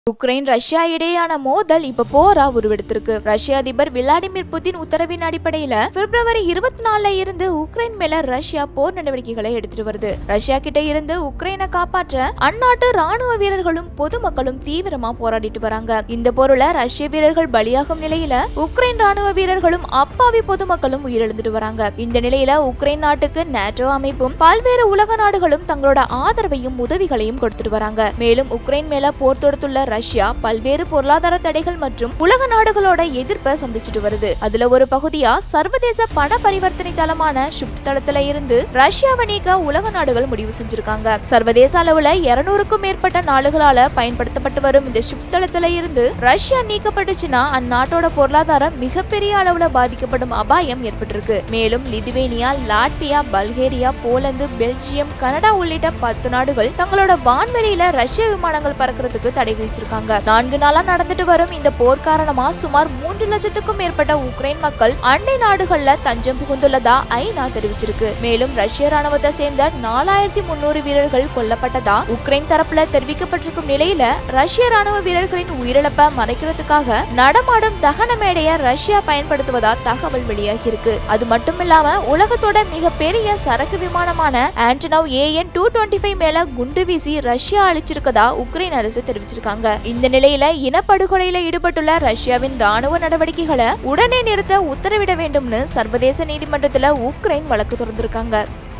Ukraine Russia இடையேயான மோதல் இப்ப போரா உருவெடுத்திருக்கு ரஷ்ய அதிபர் விளாடிமிர் புதின் உத்தரவின் அடிப்படையில பிப்ரவரி இருபத்தி நாலுல இருந்து உக்ரைன் மேல ரஷ்யா போர் நடவடிக்கைகளை எடுத்துட்டு வருது ரஷ்யா கிட்ட இருந்து உக்ரைனை காப்பாற்ற அந்நாட்டு ராணுவ வீரர்களும் பொதுமக்களும் தீவிரமா போராடிட்டு வராங்க இந்த போருல ரஷ்ய வீரர்கள் பலியாகும் நிலையில உக்ரைன் ராணுவ வீரர்களும் அப்பாவி பொதுமக்களும் உயிரிழந்துட்டு வராங்க இந்த நிலையில உக்ரைன் நாட்டுக்கு நேட்டோ அமைப்பும் பல்வேறு உலக நாடுகளும் தங்களோட ஆதரவையும் உதவிகளையும் கொடுத்துட்டு வராங்க மேலும் உக்ரைன் மேல போர் தொடுத்துள்ள ரஷ்யா பல்வேறு பொருளாதார தடைகள் மற்றும் உலக நாடுகளோட எதிர்ப்பை சந்திச்சுட்டு வருது அதுல ஒரு பகுதியா சர்வதேச பண பரிவர்த்தனை தளமான ஷிப்ட் தளத்துல இருந்து ரஷ்யாவை நீக்க உலக நாடுகள் முடிவு செஞ்சிருக்காங்க சர்வதேச அளவுல இருநூறுக்கும் மேற்பட்ட நாடுகளால பயன்படுத்தப்பட்டு வரும் இந்த ஷிப்ட் தளத்துல இருந்து ரஷ்யா நீக்கப்பட்டுச்சுன்னா அந்நாட்டோட பொருளாதாரம் மிகப்பெரிய அளவுல பாதிக்கப்படும் அபாயம் ஏற்பட்டிருக்கு மேலும் Lithuania Latvia Bulgaria Poland Belgium Canada உள்ளிட்ட பத்து நாடுகள் தங்களோட வான்வெளியில ரஷ்ய விமானங்கள் பறக்கிறதுக்கு தடை விதிச்சிருக்காங்க நான்கு நாளா நடந்துட்டு வரும் இந்த போர் காரணமா சுமார் மூன்று லட்சத்துக்கும் மேற்பட்ட உக்ரைன் மக்கள் அண்டை நாடுகள்ல தஞ்சம் புகுந்துள்ளதா ஐநா தெரிவிச்சிருக்கு மேலும் ரஷ்ய ராணுவத்தை சேர்ந்த நாலாயிரத்தி முன்னூறு வீரர்கள் கொல்லப்பட்டதா உக்ரைன் தரப்புல தெரிவிக்கப்பட்டிருக்கும் நிலையில ரஷ்ய ராணுவ வீரர்களின் உயிரிழப்பை மறைக்கிறதுக்காக நடமாடும் தகன மேடைய ரஷ்யா பயன்படுத்துவதா தகவல் வெளியாகி இருக்கு அது மட்டும் இல்லாம உலகத்தோட மிகப்பெரிய சரக்கு விமானமான Antonov AN two twenty five மேல குண்டு வீசி ரஷ்யா அழிச்சிருக்கதா உக்ரைன் அரசு தெரிவிச்சிருக்காங்க இந்த நிலையில இனப்படுகொலையில ஈடுபட்டுள்ள ரஷ்யாவின் ராணுவ நடவடிக்கைகளை உடனே நிறுத்த உத்தரவிட வேண்டும்னு சர்வதேச நீதிமன்றத்துல உக்ரைன் வழக்கு தொடர்ந்திருக்காங்க